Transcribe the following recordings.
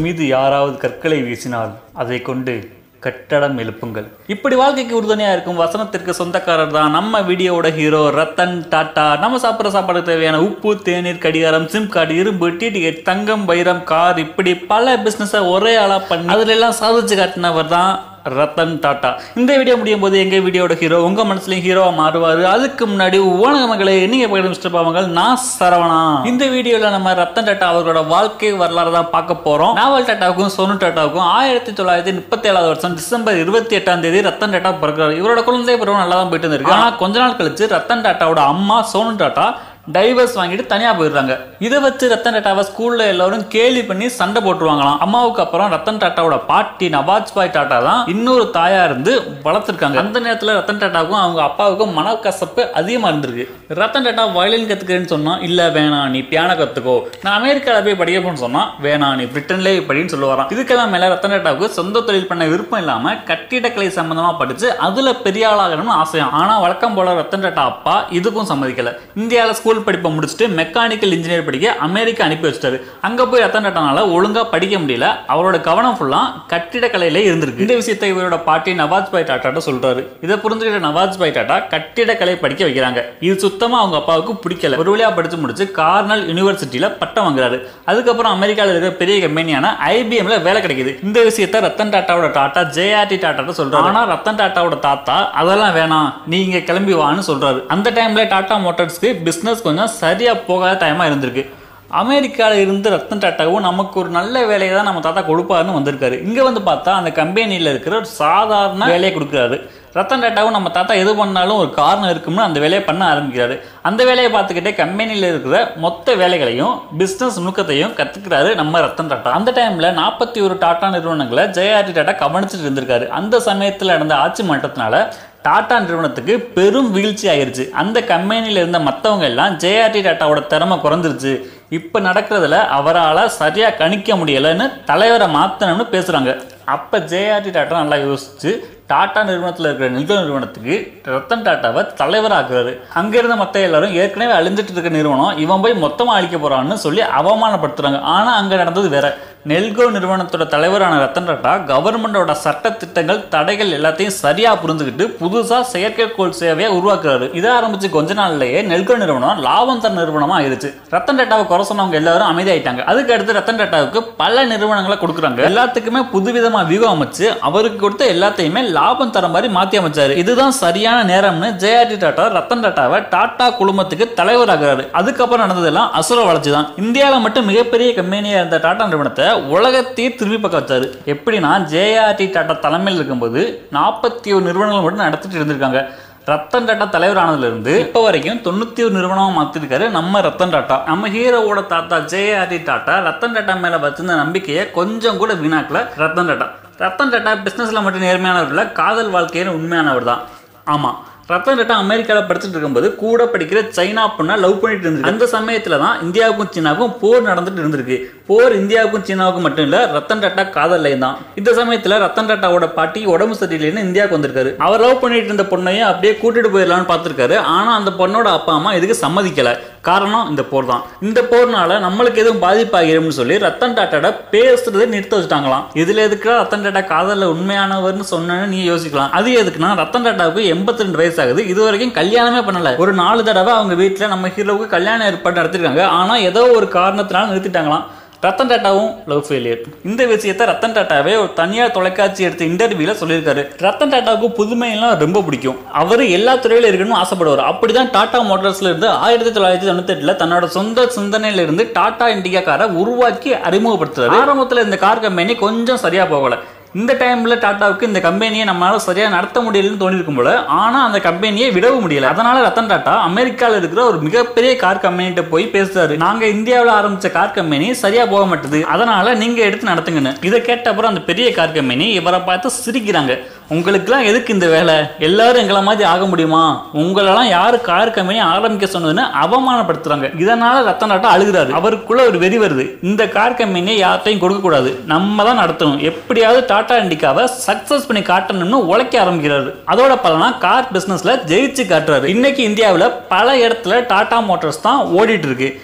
மீது யாராவது கற்களை வீசினால் அதை கொண்டு கட்டடம் எழுப்புங்கள் இப்படி வாழ்க்கைக்கு உறுதுணையா இருக்கும் வசனத்திற்கு சொந்தக்காரர் தான் நம்ம வீடியோவோட ஹீரோ ரத்தன் டாட்டா நம்ம சாப்பிட்ற சாப்பாடுக்கு தேவையான உப்பு தேநீர் கடிகாரம் சிம் கார்டு இரும்பு டிடிஹெச் தங்கம் வைரம் கார் இப்படி பல பிசினஸை ஒரே ஆளா பண்ணி அதுல எல்லாம் சாதிச்சு காட்டினவர் தான் ரத்தன் டாட்டா இந்த வீடியோ முடியும் போது எங்க வீடியோட ஹீரோ உங்க மனசுலயும் ஹீரோவா மாறுவாரு அதுக்கு முன்னாடி உலக மகளே நீங்க போயிட்டு மிஸ்டர் பாவங்கள் நான் சரவணா இந்த வீடியோல நம்ம ரத்தன் டாட்டா அவர்களோட வாழ்க்கை வரலாறு தான் பார்க்க போறோம் நாவல் டாட்டாவுக்கும் சோனு டாட்டாவுக்கும் ஆயிரத்தி தொள்ளாயிரத்தி முப்பத்தி ஏழாவது வருஷம் டிசம்பர் இருபத்தி எட்டாம் தேதி ரத்தன் டாட்டா பிறக்கிறார் இவரோட குழந்தை பருவம் நல்லா தான் போயிட்டு இருந்திருக்கு ஆனா கொஞ்ச நாள் கழிச்சு ரத்தன் டாட்டாவோட அம்மா சோனு டாட்டா டைவர்ஸ் வாங்கிட்டு தனியா போயிடுறாங்க இதை வச்சு ரத்தன் டாட்டாவை ஸ்கூல்ல எல்லாரும் கேலி பண்ணி சண்டை போட்டுருவாங்களாம் அம்மாவுக்கு அப்புறம் ரத்தன் டாட்டாவோட பாட்டி நவாஜ் பாய் டாட்டா தான் இன்னொரு தாயா இருந்து வளர்த்துருக்காங்க அந்த நேரத்துல ரத்தன் டாட்டாவுக்கும் அவங்க அப்பாவுக்கும் மனக்கசப்பு அதிகமா இருந்திருக்கு ரத்தன் டாட்டா வயலின் கத்துக்கிறேன்னு சொன்னா இல்ல வேணாம் நீ பியானோ கத்துக்கோ நான் அமெரிக்கால போய் படிக்க போன்னு சொன்னா வேணாம் நீ பிரிட்டன்லேயே படின்னு சொல்லுவாராம் இதுக்கெல்லாம் மேல ரத்தன் டாட்டாவுக்கு சொந்த தொழில் பண்ண விருப்பம் இல்லாம கட்டிடக்கலை சம்பந்தமா படிச்சு அதுல பெரிய ஆளாகணும்னு ஆசையா ஆனா வழக்கம் போல ரத்தன் டாட்டா அப்பா இதுக்கும் சம்மதிக்கல இந்தியாவில் ஸ்கூல் படிப்பை முடிச்சுட்டு மெக்கானிக்கல் இன்ஜினியர் படிக்க அமெரிக்கா அனுப்பி வச்சிட்டாரு அங்க போய் ரத்தன் டாட்டானால ஒழுங்கா படிக்க முடியல அவரோட கவனம் ஃபுல்லா கட்டிடக்கலையில இருந்திருக்கு இந்த விஷயத்தை இவரோட பாட்டி நவாஜ் பாய் டாட்டாட்ட சொல்றாரு இதை புரிஞ்சுக்கிட்ட நவாஜ் பாய் டாட்டா கட்டிடக்கலை படிக்க வைக்கிறாங்க இது சுத்தமா அவங்க அப்பாவுக்கு பிடிக்கல ஒரு வழியா படிச்சு முடிச்சு கார்னல் யூனிவர்சிட்டியில பட்டம் வாங்குறாரு அதுக்கப்புறம் அமெரிக்காவில் இருக்கிற பெரிய கம்பெனியான ஐபிஎம்ல வேலை கிடைக்குது இந்த விஷயத்த ரத்தன் டாட்டாவோட டாட்டா ஜேஆர்டி டாட்டா சொல்றாரு ஆனா ரத்தன் டாட்டாவோட தாத்தா அதெல்லாம் வேணாம் நீங்க கிளம்பி வான்னு சொல்றாரு அந்த டைம்ல டாடா மோட்டார்ஸ்க்கு பிசினஸ் கொஞ்சம் சரியா போகாத டைமா இருந்திருக்கு அமெரிக்காவில் இருந்து ரத்தன் டாட்டாவும் நமக்கு ஒரு நல்ல வேலையை தான் நம்ம தாத்தா கொடுப்பாருன்னு வந்திருக்காரு இங்கே வந்து பார்த்தா அந்த கம்பெனியில் இருக்கிற ஒரு சாதாரண வேலையை கொடுக்குறாரு ரத்தன் டாட்டாவும் நம்ம தாத்தா எது பண்ணாலும் ஒரு காரணம் இருக்கும்னு அந்த வேலையை பண்ண ஆரம்பிக்கிறாரு அந்த வேலையை பார்த்துக்கிட்டே கம்பெனியில் இருக்கிற மொத்த வேலைகளையும் பிஸ்னஸ் நுணுக்கத்தையும் கற்றுக்கிறாரு நம்ம ரத்தன் டாட்டா அந்த டைமில் நாற்பத்தி ஒரு டாட்டா நிறுவனங்களை ஜெயஆர்டி டாட்டா கவனிச்சுட்டு இருந்திருக்காரு அந்த சமயத்தில் நடந்த ஆட்சி மாற்றத்தினால டாடா நிறுவனத்துக்கு பெரும் வீழ்ச்சி ஆயிருச்சு அந்த கம்பெனியில் இருந்த மற்றவங்க எல்லாம் ஜேஆர்டி டாட்டாவோட திறமை குறைஞ்சிருச்சு இப்போ நடக்கிறதுல அவரால் சரியாக கணிக்க முடியலைன்னு தலைவரை மாற்றணும்னு பேசுகிறாங்க அப்போ ஜேஆர்டி டாட்டா நல்லா யோசிச்சு டாடா நிறுவனத்தில் இருக்கிற நில நிறுவனத்துக்கு ரத்தன் டாட்டாவை தலைவராக்குறாரு அங்கே இருந்த மற்ற எல்லாரும் ஏற்கனவே அழிஞ்சிட்டு இருக்க நிறுவனம் இவன் போய் மொத்தமாக அழிக்க போறான்னு சொல்லி அவமானப்படுத்துறாங்க ஆனால் அங்கே நடந்தது வேற நெல்கோ நிறுவனத்தோட தலைவரான ரத்தன் டாட்டா கவர்மெண்டோட சட்ட திட்டங்கள் தடைகள் எல்லாத்தையும் சரியா புரிஞ்சுக்கிட்டு புதுசா செயற்கைக்கோள் சேவையை உருவாக்குறாரு இதை ஆரம்பிச்சு கொஞ்ச நாள்லயே நெல்கோ நிறுவனம் லாபம் தர நிறுவனமா ஆயிருச்சு ரத்தன் டாட்டாவை குறை சொன்னவங்க எல்லாரும் அமைதியாயிட்டாங்க அதுக்கு அடுத்து ரத்தன் டாட்டாவுக்கு பல நிறுவனங்களை கொடுக்குறாங்க எல்லாத்துக்குமே புதுவிதமா வியூகம் அமைச்சு அவருக்கு கொடுத்த எல்லாத்தையுமே லாபம் தர மாதிரி மாத்தி அமைச்சாரு இதுதான் சரியான நேரம்னு ஜேஆர்டி டாட்டா ரத்தன் டாட்டாவை டாடா குழுமத்துக்கு தலைவராகிறாரு அதுக்கப்புறம் நடந்ததெல்லாம் அசுர வளர்ச்சி தான் இந்தியாவில் மட்டும் மிகப்பெரிய கம்பெனியா இருந்த டாடா நிறுவனத்தை உலகத்தையே திரும்பி பார்க்க வச்சாரு எப்படின்னா ஜேஆர்டி டாட்டா தலைமையில் இருக்கும்போது நாற்பத்தி ஒரு நிறுவனங்கள் மட்டும் நடத்திட்டு இருந்திருக்காங்க ரத்தன் டாட்டா தலைவர் ஆனதுலேருந்து இப்போ வரைக்கும் தொண்ணூற்றி ஒரு நிறுவனமாக மாற்றிருக்காரு நம்ம ரத்தன் டாட்டா நம்ம ஹீரோவோட தாத்தா ஜேஆர்டி டாட்டா ரத்தன் டாட்டா மேலே வச்சிருந்த நம்பிக்கையை கொஞ்சம் கூட வீணாக்கல ரத்தன் டாட்டா ரத்தன் டாட்டா பிஸ்னஸில் மட்டும் நேர்மையானவர் இல்லை காதல் வாழ்க்கையில் உண்மையானவர் தான் ஆமாம் ரத்தன் டாட்டா அமெரிக்காவில் படிச்சுட்டு இருக்கும்போது கூட படிக்கிற சைனா பொண்ணை லவ் பண்ணிட்டு இருந்திருக்கு அந்த சமயத்தில் தான் இந்தியாவுக்கும் சீனாவுக்கும் போர் நடந்துட்டு இருந்திருக்கு போர் இந்தியாவுக்கும் சீனாவுக்கும் மட்டும் இல்லை ரத்தன் டாட்டா காதல்லையும் தான் இந்த சமயத்தில் ரத்தன் டாட்டாவோட பாட்டி உடம்பு சரியில்லைன்னு இந்தியாவுக்கு வந்திருக்காரு அவர் லவ் பண்ணிட்டு இருந்த பொண்ணையும் அப்படியே கூட்டிட்டு போயிடலாம்னு பார்த்துருக்காரு ஆனால் அந்த பொண்ணோட அப்பா அம்மா இதுக்கு சம்மதிக்கல காரணம் இந்த போர் தான் இந்த போர்னால நம்மளுக்கு எதுவும் பாதிப்பாகிரும்னு சொல்லி ரத்தன் டாட்டாட பேசுறதை நிறுத்த வச்சுட்டாங்களாம் இதுல எதுக்குடா ரத்தன் டாட்டா காதல்ல உண்மையானவர்னு சொன்னேன்னு நீ யோசிக்கலாம் அது எதுக்குன்னா ரத்தன் டாட்டாவுக்கு எண்பத்தி ரெண்டு வயசு ஆகுது இது வரைக்கும் கல்யாணமே பண்ணல ஒரு நாலு தடவை அவங்க வீட்டில் நம்ம ஹீரோவுக்கு கல்யாணம் ஏற்பாடு நடத்திருக்காங்க ஆனா ஏதோ ஒரு காரணத்தினால நிறுத்திட்டாங்களாம் ரத்தன் டாட்டாவும் லவ் ஃபெயிலியர் இந்த விஷயத்த ரத்தன் டாட்டாவே ஒரு தனியார் தொலைக்காட்சி எடுத்த இன்டர்வியூல சொல்லியிருக்காரு ரத்தன் டாட்டாவுக்கு புதுமையெல்லாம் ரொம்ப பிடிக்கும் அவர் எல்லா துறையில இருக்கணும்னு ஆசைப்படுவார் அப்படிதான் டாடா மோட்டார்ஸ்ல இருந்து ஆயிரத்தி தொள்ளாயிரத்தி தொண்ணூத்தி எட்டுல தன்னோட சொந்த சிந்தனையில இருந்து டாடா இண்டிகா காரை உருவாக்கி அறிமுகப்படுத்துறாரு ஆரம்பத்துல இந்த கார் கம்பெனி கொஞ்சம் சரியா போகல இந்த டைம்ல டாட்டாவுக்கு இந்த கம்பெனியை நம்மளால சரியா நடத்த முடியலன்னு தோணிருக்கும் போல ஆனா அந்த கம்பெனியை விடவும் முடியல அதனால ரத்தன் டாட்டா அமெரிக்கால இருக்கிற ஒரு மிகப்பெரிய கார் கம்பெனிகிட்ட போய் பேசுறாரு நாங்க இந்தியாவில் ஆரம்பிச்ச கார் கம்பெனி சரியா போக மாட்டுது அதனால நீங்க எடுத்து நடத்துங்கன்னு இதை கேட்ட அப்புறம் அந்த பெரிய கார் கம்பெனி இவரை பார்த்து சிரிக்கிறாங்க உங்களுக்குலாம் எதுக்கு இந்த வேலை எல்லாரும் எங்களை மாதிரி ஆக முடியுமா உங்களெல்லாம் யாரு கார் கம்பெனி ஆரம்பிக்க சொன்னதுன்னு அவமானப்படுத்துறாங்க இதனால ரத்தன் டாட்டா அழுகிறாரு அவருக்குள்ள ஒரு வெறி வருது இந்த கார் கம்பெனியை யார்ட்டையும் கொடுக்க கூடாது நம்ம தான் நடத்தணும் எப்படியாவது டாடா இண்டிகாவை சக்சஸ் பண்ணி காட்டணும்னு உழைக்க ஆரம்பிக்கிறாரு அதோட பலனா கார் பிசினஸ்ல ஜெயிச்சு காட்டுறாரு இன்னைக்கு இந்தியாவில் பல இடத்துல டாடா மோட்டார்ஸ் தான் ஓடிட்டு இருக்கு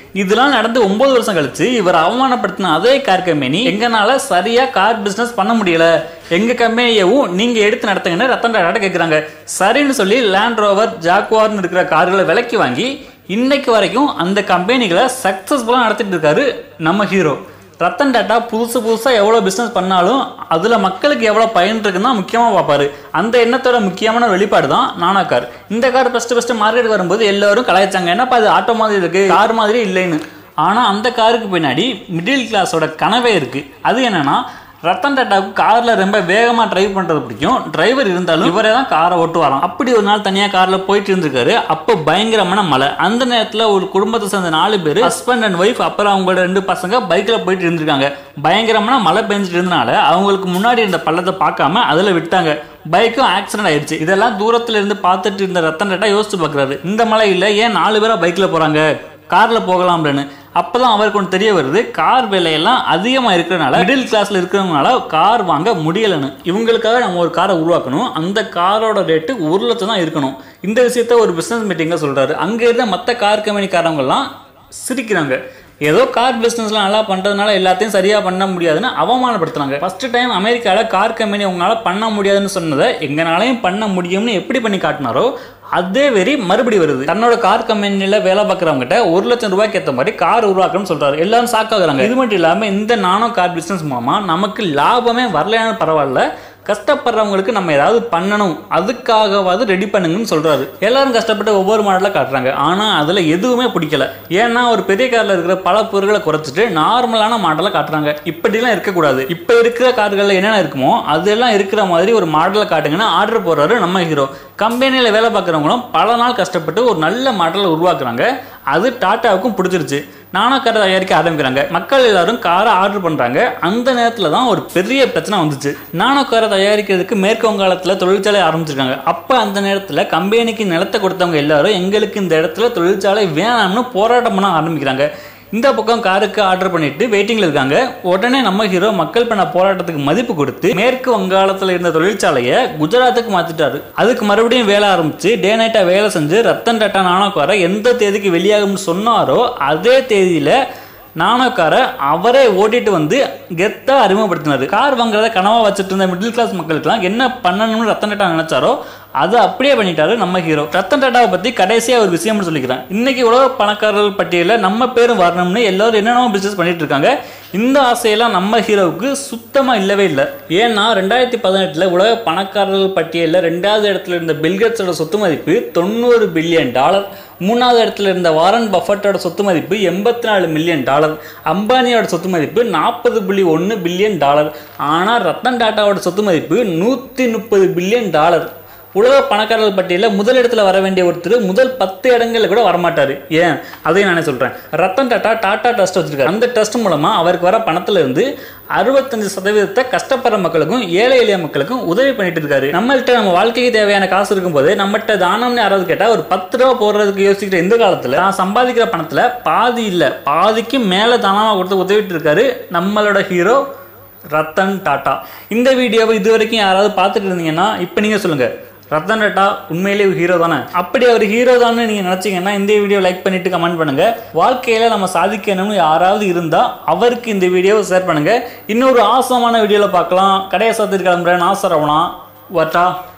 இதெல்லாம் நடந்து ஒன்பது வருஷம் கழிச்சு இவர் அவமானப்படுத்தின அதே கார் கம்பெனி எங்கனால சரியா கார் பிசினஸ் பண்ண முடியல எங்க கம்பெனியவும் நீங்க எடுத்து நடத்துங்கன்னு ரத்தன் டாடா கேட்குறாங்க சரின்னு சொல்லி லேண்ட் ரோவர் ஜாக்வார்னு இருக்கிற கார்களை விலைக்கு வாங்கி இன்னைக்கு வரைக்கும் அந்த கம்பெனிகளை சக்ஸஸ்ஃபுல்லாக நடத்திட்டு இருக்காரு நம்ம ஹீரோ ரத்தன் டாட்டா புதுசு புதுசாக எவ்வளோ பிஸ்னஸ் பண்ணாலும் அதில் மக்களுக்கு எவ்வளோ பயன் இருக்குன்னு தான் முக்கியமாக பார்ப்பாரு அந்த எண்ணத்தோட முக்கியமான வெளிப்பாடு தான் நானா கார் இந்த கார் ஃபஸ்ட்டு ஃபஸ்ட்டு மார்க்கெட் வரும்போது எல்லாரும் கலாய்ச்சாங்க என்னப்பா அது ஆட்டோ மாதிரி இருக்கு கார் மாதிரி இல்லைன்னு ஆனால் அந்த காருக்கு பின்னாடி மிடில் கிளாஸோட கனவே இருக்குது அது என்னன்னா ரத்தன் டாட்டாவுக்கு காரில் ரொம்ப வேகமாக டிரைவ் பண்ணுறது பிடிக்கும் டிரைவர் இருந்தாலும் இவரே தான் காரை ஓட்டுவாராம் அப்படி ஒரு நாள் தனியாக காரில் போயிட்டு இருந்திருக்காரு அப்போ பயங்கரமான மழை அந்த நேரத்தில் ஒரு குடும்பத்தை சேர்ந்த நாலு பேர் ஹஸ்பண்ட் அண்ட் ஒய்ஃப் அப்புறம் அவங்களோட ரெண்டு பசங்க பைக்கில் போயிட்டு இருந்திருக்காங்க பயங்கரமான மழை பெஞ்சிட்டு இருந்தனால அவங்களுக்கு முன்னாடி இருந்த பள்ளத்தை பார்க்காம அதில் விட்டாங்க பைக்கும் ஆக்சிடென்ட் ஆயிடுச்சு இதெல்லாம் தூரத்துல இருந்து பார்த்துட்டு இருந்த ரத்தன் டாட்டா யோசிச்சு பார்க்குறாரு இந்த மழையில் ஏன் நாலு பேரா பைக்கில் போகிறாங்க காரில் போகலாம்னு அப்பதான் அவருக்கு ஒன்று தெரிய வருது கார் விலையெல்லாம் அதிகமாக இருக்கிறனால மிடில் கிளாஸில் இருக்கிறவங்களால கார் வாங்க முடியலைன்னு இவங்களுக்காக நம்ம ஒரு காரை உருவாக்கணும் அந்த காரோட ரேட்டு ஒரு லட்சம் தான் இருக்கணும் இந்த விஷயத்த ஒரு பிஸ்னஸ் மீட்டிங்கில் சொல்கிறாரு அங்கே இருந்த மற்ற கார் கம்பெனிக்காரவங்கெல்லாம் சிரிக்கிறாங்க ஏதோ கார் பிஸ்னஸ்லாம் நல்லா பண்ணுறதுனால எல்லாத்தையும் சரியாக பண்ண முடியாதுன்னு அவமானப்படுத்துனாங்க ஃபர்ஸ்ட் டைம் அமெரிக்காவில் கார் கம்பெனி உங்களால் பண்ண முடியாதுன்னு சொன்னதை எங்களாலையும் பண்ண முடியும்னு எப்படி பண்ணி காட்டினாரோ அதே வெறி மறுபடி வருது தன்னோட கார் கம்பெனியில் வேலை பார்க்குறவங்ககிட்ட ஒரு லட்சம் ரூபாய்க்கு ஏற்ற மாதிரி கார் உருவாக்கணும்னு சொல்றாரு எல்லாரும் சாக்காகிறாங்க இது மட்டும் இல்லாமல் இந்த நானோ கார் பிஸ்னஸ் மூலமா நமக்கு லாபமே வரலையானு பரவாயில்ல கஷ்டப்படுறவங்களுக்கு நம்ம ஏதாவது பண்ணணும் அதுக்காகவாது ரெடி பண்ணுங்கன்னு சொல்றாரு எல்லாரும் கஷ்டப்பட்டு ஒவ்வொரு மாடலாக காட்டுறாங்க ஆனால் அதில் எதுவுமே பிடிக்கல ஏன்னா ஒரு பெரிய காரில் இருக்கிற பல பொருட்களை குறைச்சிட்டு நார்மலான மாடலை காட்டுறாங்க இப்படிலாம் இருக்கக்கூடாது இப்போ இருக்கிற கார்களில் என்னென்ன இருக்குமோ அதெல்லாம் இருக்கிற மாதிரி ஒரு மாடலை காட்டுங்கன்னு ஆர்டர் போடுறாரு நம்ம ஹீரோ கம்பெனியில் வேலை பார்க்குறவங்களும் பல நாள் கஷ்டப்பட்டு ஒரு நல்ல மாடலை உருவாக்குறாங்க அது டாட்டாவுக்கும் பிடிச்சிருச்சு நானா காரை தயாரிக்க ஆரம்பிக்கிறாங்க மக்கள் எல்லாரும் காரை ஆர்டர் பண்ணுறாங்க அந்த நேரத்தில் தான் ஒரு பெரிய பிரச்சனை வந்துச்சு நானோ காரை தயாரிக்கிறதுக்கு மேற்கு வங்காளத்தில் தொழிற்சாலை ஆரம்பிச்சிருக்காங்க அப்போ அந்த நேரத்தில் கம்பெனிக்கு நிலத்தை கொடுத்தவங்க எல்லாரும் எங்களுக்கு இந்த இடத்துல தொழிற்சாலை வேணாம்னு போராட்டம் பண்ண ஆரம்பிக்கிறாங்க இந்த பக்கம் காருக்கு ஆர்டர் பண்ணிட்டு வெயிட்டிங்ல இருக்காங்க உடனே நம்ம ஹீரோ மக்கள் பண்ண போராட்டத்துக்கு மதிப்பு கொடுத்து மேற்கு வங்காளத்தில் இருந்த தொழிற்சாலையை குஜராத்துக்கு மாத்திட்டாரு அதுக்கு மறுபடியும் வேலை ஆரம்பிச்சு டே நைட்டா வேலை செஞ்சு ரத்தன் டாட்டா நானோக்காரை எந்த தேதிக்கு வெளியாகும்னு சொன்னாரோ அதே தேதியில நானோக்காரை அவரே ஓட்டிட்டு வந்து கெத்தா அறிமுகப்படுத்தினாரு கார் வாங்குறத கனவா வச்சுட்டு இருந்த மிடில் கிளாஸ் மக்களுக்குலாம் என்ன பண்ணணும்னு ரத்தன் டாட்டா நினைச்சாரோ அதை அப்படியே பண்ணிட்டாரு நம்ம ஹீரோ ரத்தன் டாட்டாவை பத்தி கடைசியா ஒரு விஷயம் சொல்லிக்கிறேன் இன்னைக்கு உலக பணக்காரர்கள் பட்டியலில் நம்ம பேரும் வரணும்னு எல்லாரும் என்னென்னமோ பிசினஸ் பண்ணிட்டு இருக்காங்க இந்த ஆசையெல்லாம் நம்ம ஹீரோவுக்கு சுத்தமா இல்லவே இல்லை ஏன்னா ரெண்டாயிரத்தி பதினெட்டுல உலக பணக்காரர்கள் பட்டியலில் ரெண்டாவது இடத்துல இருந்த பில்கேட்ஸோட சொத்து மதிப்பு தொண்ணூறு பில்லியன் டாலர் மூணாவது இடத்துல இருந்த வாரன் பஃபட்டோட சொத்து மதிப்பு எண்பத்தி நாலு மில்லியன் டாலர் அம்பானியோட சொத்து மதிப்பு நாற்பது புள்ளி ஒன்று பில்லியன் டாலர் ஆனால் ரத்தன் டாட்டாவோட சொத்து மதிப்பு நூற்றி முப்பது பில்லியன் டாலர் உலக பணக்காரர்கள் பட்டியலில் முதல் இடத்துல வர வேண்டிய ஒருத்தர் முதல் பத்து இடங்கள்ல கூட வரமாட்டாரு ஏன் அதையும் நானே சொல்றேன் ரத்தன் டாட்டா டாடா ட்ரஸ்ட் வச்சிருக்காரு அந்த ட்ரஸ்ட் மூலமா அவருக்கு வர பணத்துல இருந்து அறுபத்தஞ்சு சதவீதத்தை கஷ்டப்படுற மக்களுக்கும் ஏழை எளிய மக்களுக்கும் உதவி பண்ணிட்டு இருக்காரு நம்மள்ட்ட நம்ம வாழ்க்கைக்கு தேவையான காசு இருக்கும்போது நம்மகிட்ட தானம்னு யாராவது கேட்டா ஒரு பத்து ரூபா போடுறதுக்கு யோசிக்கிற இந்த காலத்துல நான் சம்பாதிக்கிற பணத்துல பாதி இல்ல பாதிக்கு மேல தானமா கொடுத்து உதவிட்டு இருக்காரு நம்மளோட ஹீரோ ரத்தன் டாட்டா இந்த வீடியோவை இது வரைக்கும் யாராவது பார்த்துட்டு இருந்தீங்கன்னா இப்போ நீங்கள் சொல்லுங்கள் ரத்தன் டாட்டா உண்மையிலேயே ஹீரோ தானே அப்படி அவர் ஹீரோ தானே நீங்கள் நினச்சிங்கன்னா இந்த வீடியோ லைக் பண்ணிட்டு கமெண்ட் பண்ணுங்க வாழ்க்கையில் நம்ம சாதிக்கணும்னு யாராவது இருந்தால் அவருக்கு இந்த வீடியோவை ஷேர் பண்ணுங்க இன்னொரு ஆசமான வீடியோவில் பார்க்கலாம் கடையை சாத்திட்டு கிளம்புறேன் நான் சரவணா வட்டா